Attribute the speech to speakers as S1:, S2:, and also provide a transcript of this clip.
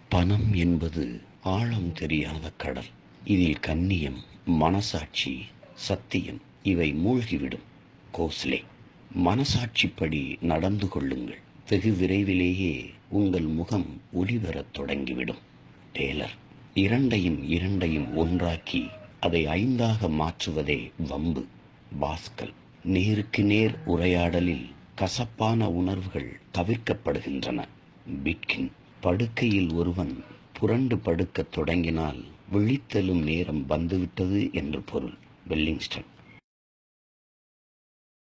S1: பணம் என்பது ஆழம் தெரியாத கடல் இதில் கண்ணியம் மனசாட்சி சத்தியம் இவை மூழ்கிவிடும் கோஸ்லே மனசாட்சிப்படி நடந்து கொள்ளுங்கள் வெகு விரைவிலேயே உங்கள் முகம் ஒளிவரத் தொடங்கிவிடும் டேலர் இரண்டையும் இரண்டையும் ஒன்றாக்கி அதை ஐந்தாக மாற்றுவதே வம்பு பாஸ்கல் நேருக்கு நேர் உரையாடலில் கசப்பான உணர்வுகள் தவிர்க்கப்படுகின்றன பிட்கின் படுக்கையில் ஒருவன் புரண்டு படுக்கத் தொடங்கினால் விழித்தெழும் நேரம் வந்துவிட்டது என்று பொருள் வெல்லிங்ஸ்டன்